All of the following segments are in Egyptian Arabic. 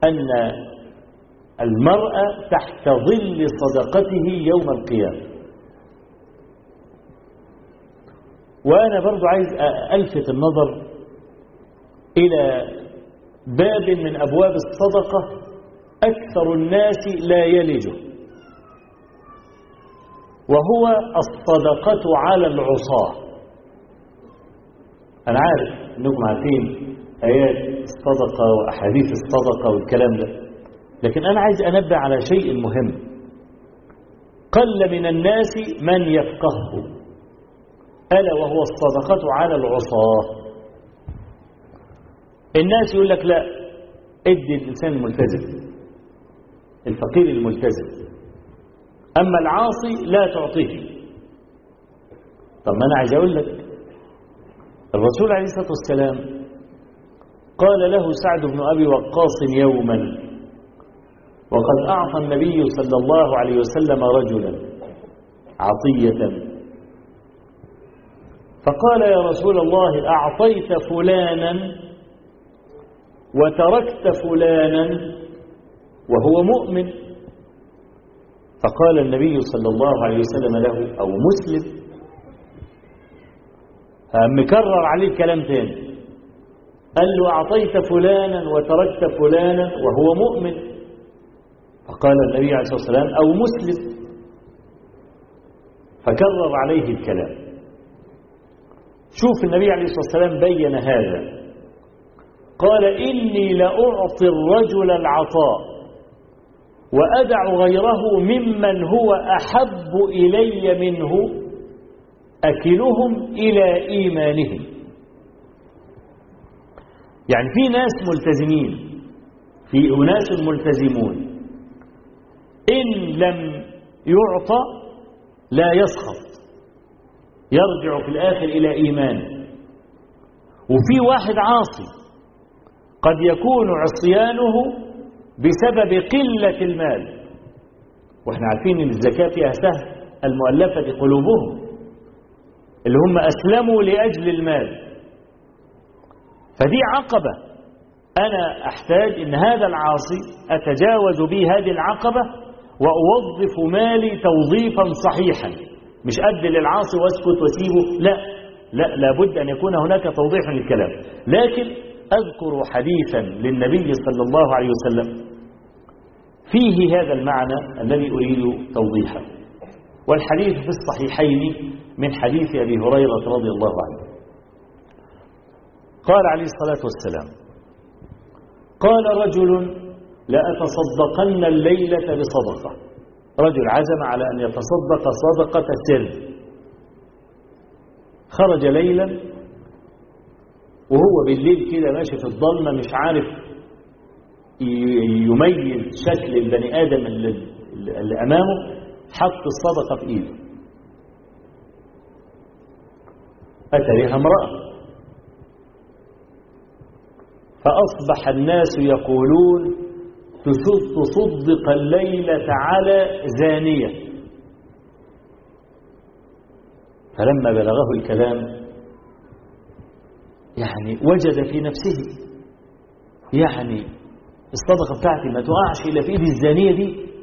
أن المرء تحت ظل صدقته يوم القيامة وأنا برضو عايز ألفت النظر إلى باب من أبواب الصدقة أكثر الناس لا يلجه وهو الصدقة على العصاة أنا عارف أنكم عارفين آيات الصدقة وأحاديث الصدقة والكلام ده لكن أنا عايز أنبه على شيء مهم قل من الناس من يفقهه ألا وهو الصدقة على العصاة الناس يقول لك لا ادي الإنسان الملتزم الفقير الملتزم أما العاصي لا تعطيه طب ما أنا عايز أقول لك الرسول عليه الصلاة والسلام قال له سعد بن أبي وقاص يوما وقد أعطى النبي صلى الله عليه وسلم رجلا عطية فقال يا رسول الله أعطيت فلانا وتركت فلانا وهو مؤمن فقال النبي صلى الله عليه وسلم له أو مسلم مكرر عليه الكلام تاني قال له أعطيت فلانا وتركت فلانا وهو مؤمن فقال النبي عليه الصلاة والسلام أو مسلم فكرر عليه الكلام شوف النبي عليه الصلاة والسلام بين هذا قال إني لأعطي الرجل العطاء وأدع غيره ممن هو أحب إلي منه أكلهم إلى إيمانهم يعني في ناس ملتزمين في أناس ملتزمون إن لم يعطى لا يسخط يرجع في الآخر إلى إيمانه وفي واحد عاصي قد يكون عصيانه بسبب قلة المال واحنا عارفين ان الزكاة فيها سهل المؤلفة قلوبهم اللي هم أسلموا لأجل المال فدي عقبة أنا أحتاج إن هذا العاصي أتجاوز به هذه العقبة وأوظف مالي توظيفا صحيحا مش أدي للعاصي واسكت واسيبه لا لا لابد أن يكون هناك توضيح للكلام لكن أذكر حديثا للنبي صلى الله عليه وسلم فيه هذا المعنى الذي أريد توضيحه والحديث في الصحيحين من حديث أبي هريرة رضي الله عنه قال عليه الصلاة والسلام قال رجل لأتصدقن الليلة بصدقة رجل عزم على أن يتصدق صدقة سر خرج ليلا وهو بالليل كده ماشي في الظلمة مش عارف يميز شكل البني آدم اللي, اللي أمامه حط الصدقة في إيده أتريها امرأة فأصبح الناس يقولون تصدق الليلة على زانية فلما بلغه الكلام يعني وجد في نفسه يعني الصدقة بتاعتي ما تقعش إلا في إيد الزانية دي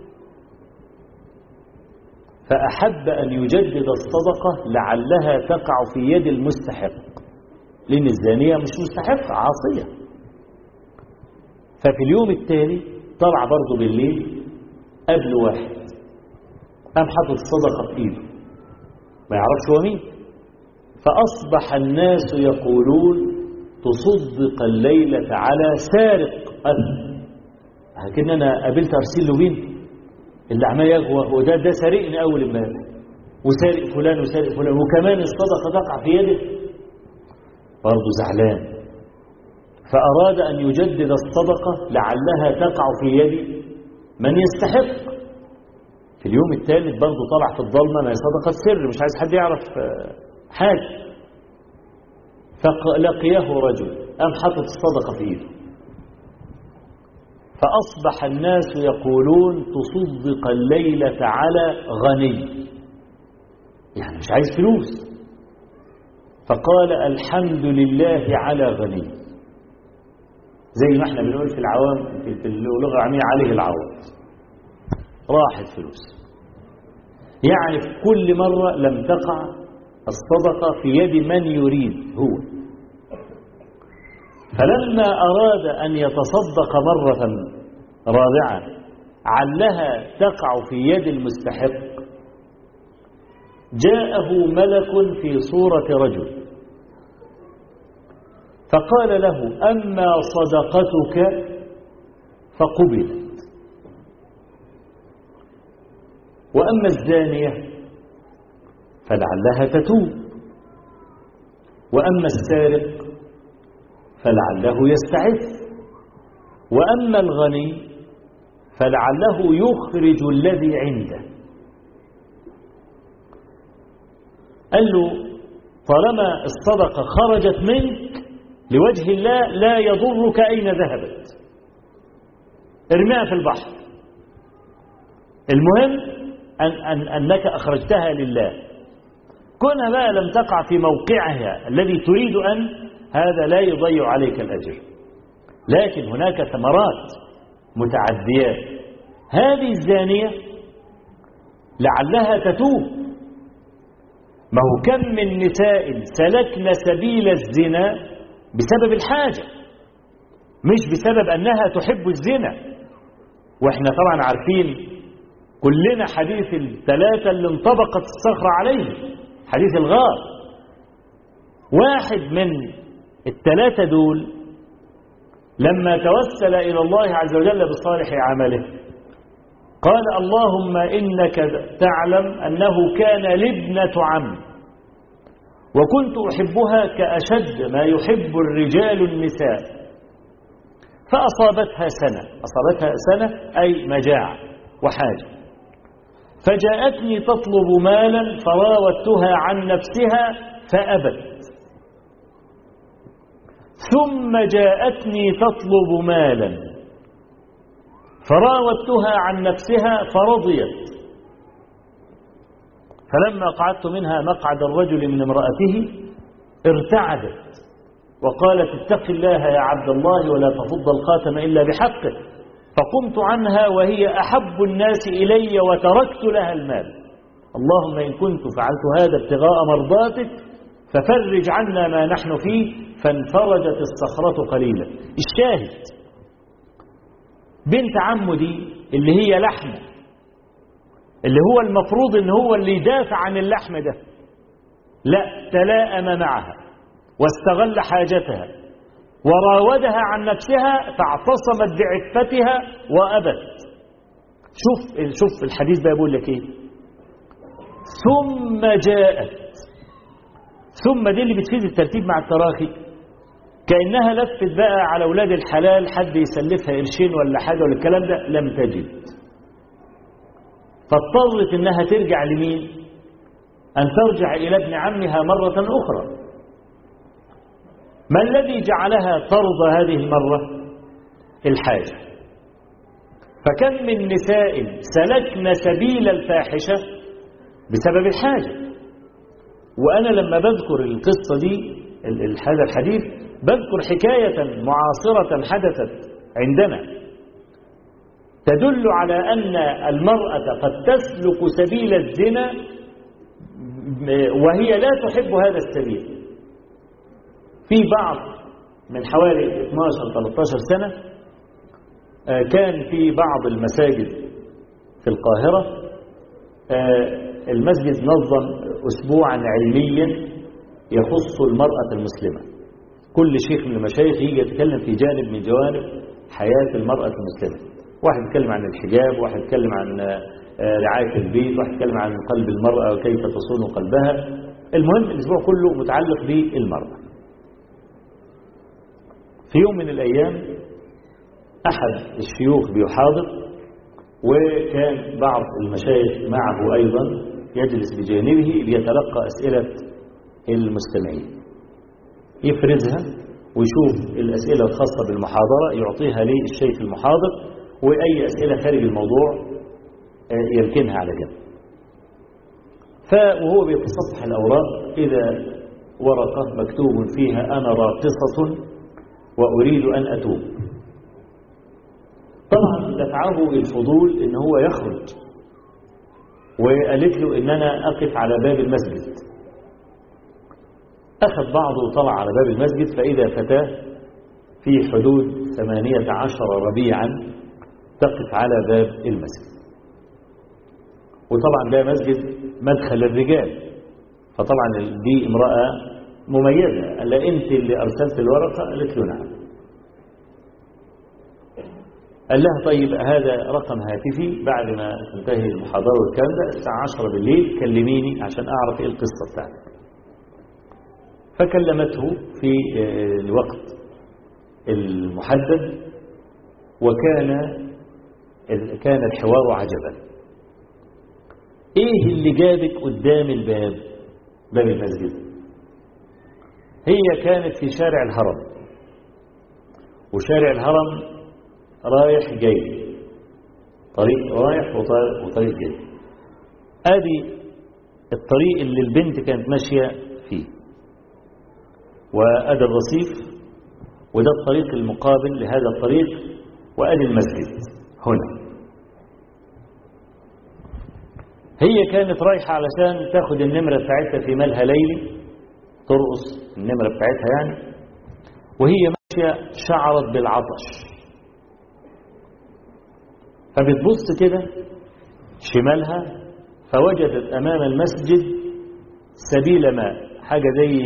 فأحب أن يجدد الصدقة لعلها تقع في يد المستحق لأن الزانية مش مستحقة عاصية ففي اليوم التالي طلع برضه بالليل قبل واحد قام حاطط الصدقة في إيده ما يعرفش هو مين فأصبح الناس يقولون تصدق الليلة على سارق أذن لكن أنا قابلت أرسل له بنت اللي عمال يغوى وده ده سارقني أول امبارح وسارق فلان وسارق فلان وكمان الصدقة تقع في يده برضه زعلان فأراد أن يجدد الصدقة لعلها تقع في يد من يستحق في اليوم الثالث برضه طلع في الظلمة ما هي صدقة سر مش عايز حد يعرف حاجة فلقيه رجل قام حاطط الصدقة في ايده فأصبح الناس يقولون تصدق الليلة على غني يعني مش عايز فلوس فقال الحمد لله على غني زي ما احنا بنقول في العوام في في اللغة العامية عليه العوض راحت فلوس يعني في كل مرة لم تقع الصدقة في يد من يريد هو فلما أراد أن يتصدق مرة رابعة علها تقع في يد المستحق جاءه ملك في صورة رجل فقال له أما صدقتك فقبلت وأما الزانية فلعلها تتوب وأما السارق فلعله يستعف وأما الغني فلعله يخرج الذي عنده قال له طالما الصدقة خرجت منك لوجه الله لا يضرك أين ذهبت ارميها في البحر المهم أن أن أنك أخرجتها لله كونها بقى لم تقع في موقعها الذي تريد أن هذا لا يضيع عليك الأجر لكن هناك ثمرات متعديات هذه الزانية لعلها تتوب ما هو كم من نساء سلكن سبيل الزنا بسبب الحاجة مش بسبب أنها تحب الزنا وإحنا طبعا عارفين كلنا حديث الثلاثة اللي انطبقت الصخرة عليه حديث الغار واحد من الثلاثة دول لما توسل إلى الله عز وجل بصالح عمله قال اللهم إنك تعلم أنه كان لابنة عم وكنت أحبها كأشد ما يحب الرجال النساء فأصابتها سنة أصابتها سنة أي مجاعة وحاجة فجاءتني تطلب مالا فراودتها عن نفسها فأبت ثم جاءتني تطلب مالا فراودتها عن نفسها فرضيت فلما قعدت منها مقعد الرجل من امرأته ارتعدت وقالت اتق الله يا عبد الله ولا تفض الخاتم إلا بحقه فقمت عنها وهي أحب الناس إلي وتركت لها المال اللهم إن كنت فعلت هذا ابتغاء مرضاتك ففرج عنا ما نحن فيه فانفرجت الصخرة قليلا الشاهد بنت عمه دي اللي هي لحمة اللي هو المفروض ان هو اللي يدافع عن اللحم ده لا تلاءم معها واستغل حاجتها وراودها عن نفسها فاعتصمت بعفتها وأبت شوف شوف الحديث ده بيقول لك ايه ثم جاءت ثم دي اللي بتفيد الترتيب مع التراخي كأنها لفت بقى على أولاد الحلال حد يسلفها قرشين ولا حاجة ولا الكلام ده لم تجد فاضطرت انها ترجع لمين أن ترجع إلى ابن عمها مرة أخرى ما الذي جعلها ترضى هذه المرة الحاجة فكم من نساء سلكن سبيل الفاحشة بسبب الحاجة وأنا لما بذكر القصة دي هذا الحديث بذكر حكاية معاصرة حدثت عندنا تدل على أن المرأة قد تسلك سبيل الزنا وهي لا تحب هذا السبيل في بعض من حوالي 12-13 سنة كان في بعض المساجد في القاهرة المسجد نظم أسبوعا علميا يخص المرأة المسلمة كل شيخ من المشايخ يجي يتكلم في جانب من جوانب حياة المرأة المسلمة واحد يتكلم عن الحجاب واحد يتكلم عن رعاية البيت واحد يتكلم عن قلب المرأة وكيف تصون قلبها المهم الأسبوع كله متعلق بالمرأة في يوم من الأيام أحد الشيوخ بيحاضر وكان بعض المشايخ معه أيضا يجلس بجانبه ليتلقى أسئلة المستمعين يفرزها ويشوف الأسئلة الخاصة بالمحاضرة يعطيها للشيخ المحاضر وأي أسئلة خارج الموضوع يركنها على جنب فوهو بيتصفح الأوراق إذا ورقة مكتوب فيها أنا راقصة وأريد أن أتوب طبعا دفعه الفضول ان هو يخرج وقالت له ان انا اقف على باب المسجد اخذ بعضه وطلع على باب المسجد فاذا فتاه في حدود ثمانية عشر ربيعا تقف على باب المسجد وطبعا ده مسجد مدخل الرجال فطبعا دي امرأة مميزة قال لها انت اللي ارسلت الورقة قالت له نعم قال لها طيب هذا رقم هاتفي بعد ما تنتهي المحاضرة والكلام ده الساعة 10 بالليل كلميني عشان أعرف إيه القصة بتاعتك فكلمته في الوقت المحدد وكان كان الحوار عجبا ايه اللي جابك قدام الباب باب المسجد هي كانت في شارع الهرم وشارع الهرم رايح جاي طريق رايح وطريق, وطريق جاي ادي الطريق اللي البنت كانت ماشيه فيه وادي الرصيف وده الطريق المقابل لهذا الطريق وادي المسجد هنا هي كانت رايحة علشان تاخد النمرة بتاعتها في مالها ليلي ترقص النمرة بتاعتها يعني وهي ماشية شعرت بالعطش فبتبص كده شمالها فوجدت أمام المسجد سبيل ماء حاجة زي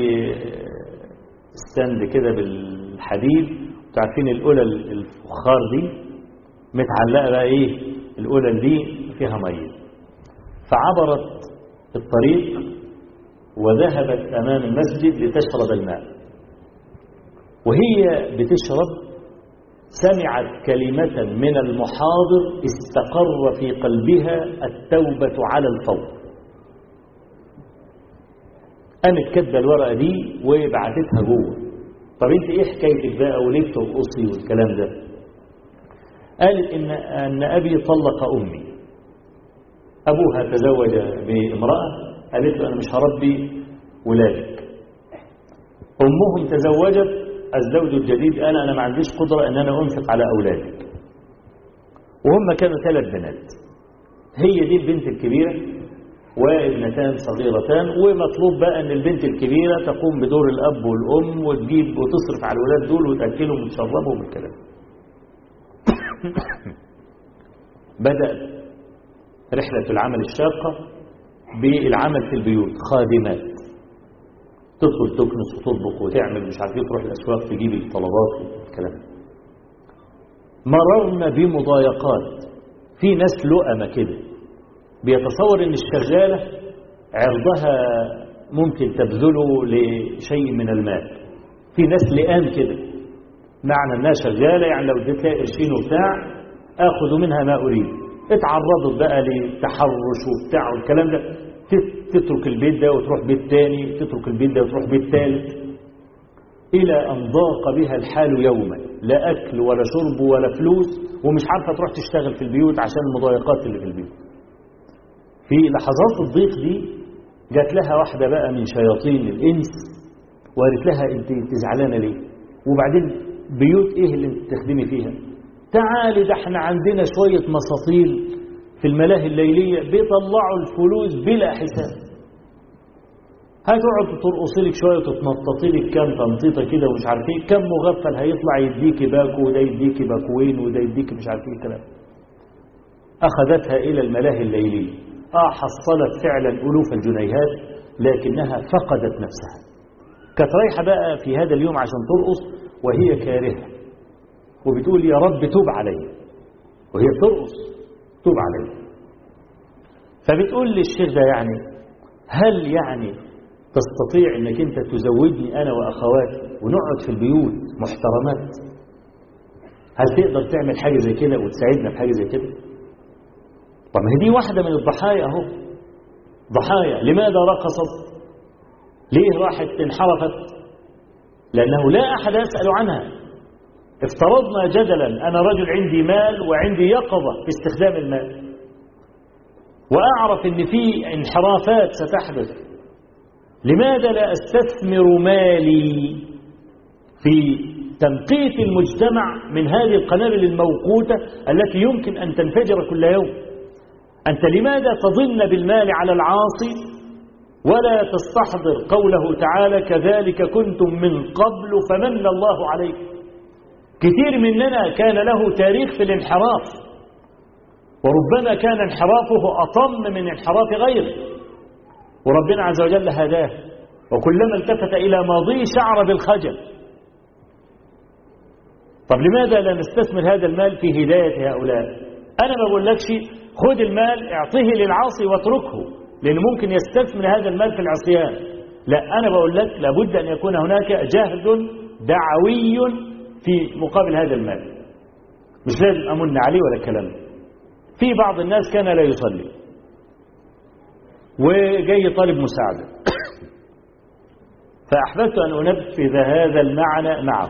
ستاند كده بالحديد تعرفين القلل الفخار دي متعلقة بقى ايه القلل دي فيها ميه فعبرت الطريق وذهبت أمام المسجد لتشرب الماء وهي بتشرب سمعت كلمة من المحاضر استقر في قلبها التوبة على الفور قامت كاتبه الورقة دي وبعتتها جوه طب انت ايه حكايتك بقى وليه بترقصي والكلام ده قالت ان ان ابي طلق امي ابوها تزوج بامراه قالت له انا مش هربي ولادك امهم تزوجت الزوج الجديد قال انا ما عنديش قدره ان انا انفق على اولادك وهم كانوا ثلاث بنات هي دي البنت الكبيره وابنتان صغيرتان ومطلوب بقى ان البنت الكبيره تقوم بدور الاب والام وتجيب وتصرف على الولاد دول وتاكلهم وتشربهم والكلام بدات رحله العمل الشاقه بالعمل في البيوت خادمات تدخل تكنس وتطبخ وتعمل مش عارف ايه تروح الاسواق تجيب الطلبات والكلام مررنا بمضايقات في ناس لؤمه كده بيتصور ان الشغاله عرضها ممكن تبذله لشيء من المال في ناس لئام كده معنى انها شغاله يعني لو اديت لها قرشين وبتاع اخذ منها ما اريد اتعرضت بقى لتحرش وبتاع والكلام ده تترك البيت ده وتروح بيت تاني تترك البيت ده وتروح بيت ثالث الى ان ضاق بها الحال يوما لا اكل ولا شرب ولا فلوس ومش عارفه تروح تشتغل في البيوت عشان المضايقات اللي في البيوت في لحظات الضيق دي جات لها واحدة بقى من شياطين الإنس وقالت لها أنت زعلانة ليه وبعدين بيوت إيه اللي انت تخدمي فيها تعالي ده احنا عندنا شوية مساطيل في الملاهي الليلية بيطلعوا الفلوس بلا حساب هتقعد ترقصي لك شوية وتتنططي لك كام تنطيطة كده ومش عارف ايه كم مغفل هيطلع يديكي باكو وده يديكي باكوين وده يديكي مش عارف ايه الكلام أخذتها إلى الملاهي الليلية آه حصلت فعلا ألوف الجنيهات لكنها فقدت نفسها كانت رايحة بقى في هذا اليوم عشان ترقص وهي كارهة وبتقول يا رب توب علي وهي بترقص توب علي فبتقول للشيخ ده يعني هل يعني تستطيع انك انت تزوجني انا واخواتي ونقعد في البيوت محترمات هل تقدر تعمل حاجة زي كده وتساعدنا في حاجة زي كده طب ما هي دي واحدة من الضحايا اهو ضحايا لماذا رقصت ليه راحت انحرفت لأنه لا أحد يسأل عنها افترضنا جدلا أنا رجل عندي مال وعندي يقظة في استخدام المال وأعرف أن في انحرافات ستحدث لماذا لا أستثمر مالي في تنقية المجتمع من هذه القنابل الموقوتة التي يمكن أن تنفجر كل يوم أنت لماذا تظن بالمال على العاصي ولا تستحضر قوله تعالى كذلك كنتم من قبل فمن الله عليكم كثير مننا كان له تاريخ في الانحراف وربما كان انحرافه أطم من انحراف غيره وربنا عز وجل هداه وكلما التفت إلى ماضيه شعر بالخجل طب لماذا لا نستثمر هذا المال في هداية هؤلاء أنا ما بقولكش خذ المال اعطيه للعاصي واتركه لأنه ممكن يستثمر هذا المال في العصيان لا أنا بقول لك لابد أن يكون هناك جهد دعوي في مقابل هذا المال مش لازم أمن عليه ولا كلام في بعض الناس كان لا يصلي وجاي طالب مساعدة فأحببت أن أنفذ هذا المعنى معه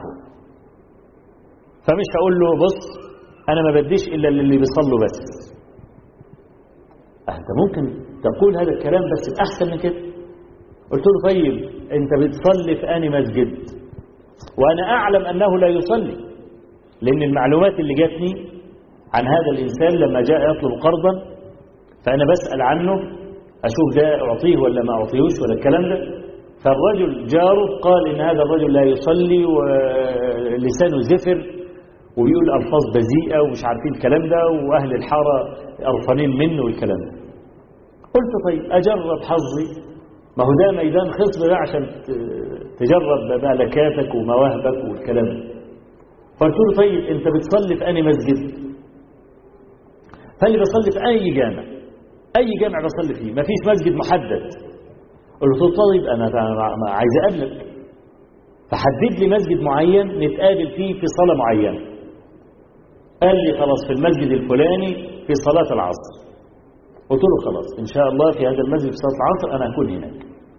فمش هقول له بص أنا ما بديش إلا اللي بيصلوا بس أنت ممكن تقول هذا الكلام بس أحسن من كده قلت له طيب أنت بتصلي في أني مسجد وأنا أعلم أنه لا يصلي لأن المعلومات اللي جاتني عن هذا الإنسان لما جاء يطلب قرضا فأنا بسأل عنه أشوف ده أعطيه ولا ما أعطيهوش ولا الكلام ده فالرجل جاره قال إن هذا الرجل لا يصلي ولسانه زفر وبيقول ألفاظ بذيئة ومش عارفين الكلام ده وأهل الحارة قرفانين منه والكلام ده قلت طيب أجرب حظي ما هو ده ميدان خصب ده عشان تجرب ملكاتك ومواهبك والكلام ده فقلت له طيب أنت بتصلي في أي مسجد فقال لي بصلي في أي جامع أي جامع بصلي فيه ما فيش مسجد محدد قلت له طيب أنا عايز أقابلك فحدد لي مسجد معين نتقابل فيه في صلاة معينة قال لي خلاص في المسجد الفلاني في صلاة العصر قلت له خلاص إن شاء الله في هذا المسجد في صلاة العصر أنا أكون هناك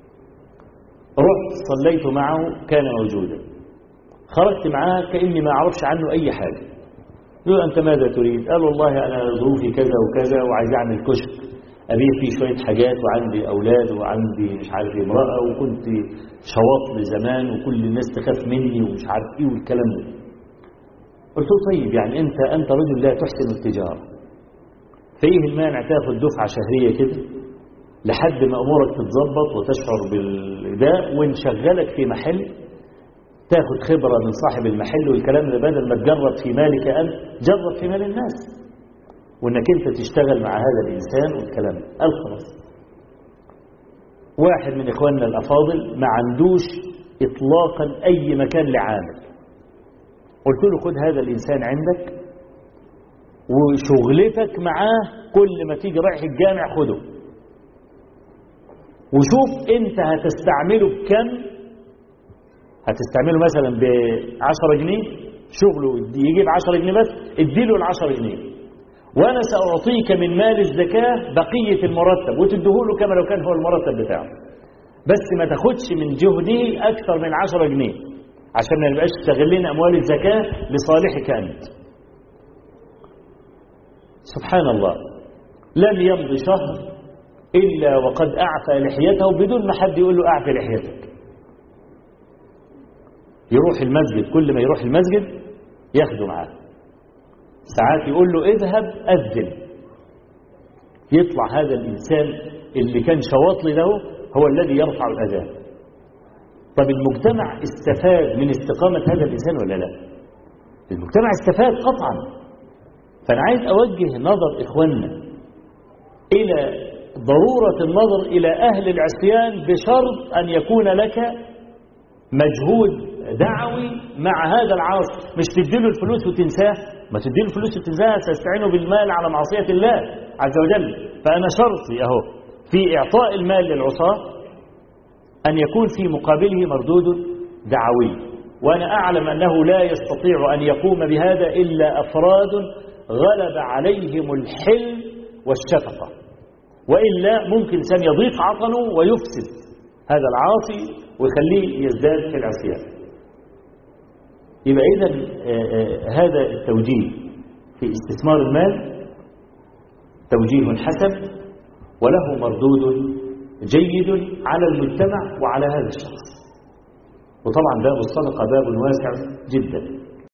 رحت صليت معه كان موجودا خرجت معاه كأني ما أعرفش عنه أي حاجة قال أنت ماذا تريد قال والله أنا ظروفي كذا وكذا وعايز أعمل كشك أبيع فيه شوية حاجات وعندي أولاد وعندي مش عارف امرأة وكنت شواط لزمان وكل الناس تخاف مني ومش عارف إيه والكلام ده قلت له طيب يعني أنت أنت رجل لا تحسن التجارة فإيه المانع تاخد دفعة شهرية كده لحد ما أمورك تتظبط وتشعر بالإداء ونشغلك في محل تاخد خبرة من صاحب المحل والكلام ده بدل ما تجرب في مالك أنت جرب في مال الناس وانك انت تشتغل مع هذا الانسان والكلام قال خلاص واحد من اخواننا الافاضل ما عندوش اطلاقا اي مكان لعامل قلت له خد هذا الانسان عندك وشغلتك معاه كل ما تيجي رايح الجامع خده وشوف انت هتستعمله بكم هتستعمله مثلا ب 10 جنيه شغله يجيب 10 جنيه بس اديله ال 10 جنيه وأنا سأعطيك من مال الزكاة بقية المرتب وتديه كما لو كان هو المرتب بتاعه بس ما تاخدش من جهدي أكثر من عشرة جنيه عشان ما نبقاش تستغلين أموال الزكاة لصالحك أنت سبحان الله لم يمضي شهر إلا وقد أعفى لحيته بدون ما حد يقول له أعفى لحيتك يروح المسجد كل ما يروح المسجد ياخده معاه ساعات يقول له اذهب أذن يطلع هذا الإنسان اللي كان شواطلي له هو الذي يرفع الأذان طب المجتمع استفاد من استقامة هذا الإنسان ولا لا المجتمع استفاد قطعا فأنا عايز أوجه نظر إخواننا إلى ضرورة النظر إلى أهل العصيان بشرط أن يكون لك مجهود دعوي مع هذا العاصي مش تديله الفلوس وتنساه ما تديله الفلوس وتنساه سيستعينه بالمال على معصية الله عز وجل فأنا شرطي أهو في إعطاء المال للعصاة أن يكون في مقابله مردود دعوي وأنا أعلم أنه لا يستطيع أن يقوم بهذا إلا أفراد غلب عليهم الحلم والشفقة وإلا ممكن إنسان يضيق عقله ويفسد هذا العاصي ويخليه يزداد في العصيان يبقى إذا هذا التوجيه في استثمار المال توجيه حسن وله مردود جيد على المجتمع وعلى هذا الشخص وطبعا باب الصدقة باب واسع جدا